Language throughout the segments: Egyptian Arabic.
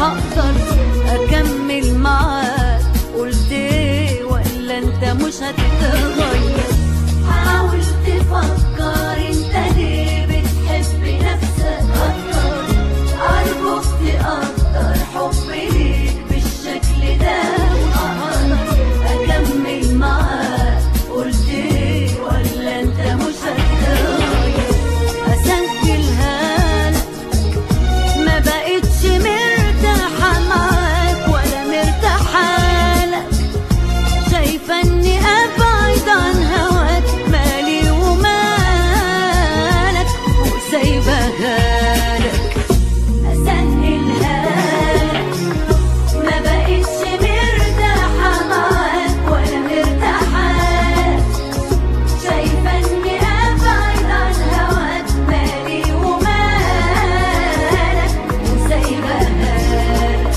هقدر اكمل معاك قلت ايه ولا انت مش هتتغير حاول تفكر انت ليه بتحب نفسك اكتر ارجوك تقدر حبي ليك بالشكل ده وهقدر اكمل معاك قلت ايه ولا انت مش هتتغير اسجلها لك ما بقتش مرتاحة معاك ولا مرتاحة لك شايفة اني ابعد عن هواك مالي ومالك وسايبها لك اسهلها لك ما بقتش مرتاحة معاك ولا مرتاحة لك شايفة اني ابعد عن هواك مالي ومالك وسايبها لك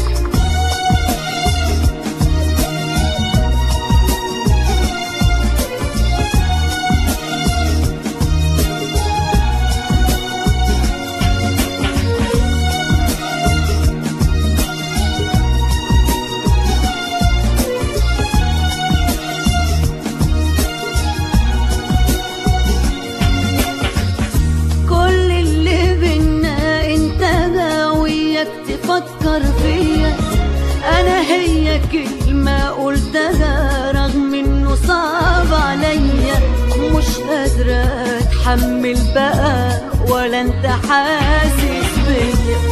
كل اللي بينا انت غاويك تفكر فيا انا هي كلمة قلتها رغم انه صعب عليا مش قادرة اتحمل بقى ولا انت حاسس بيا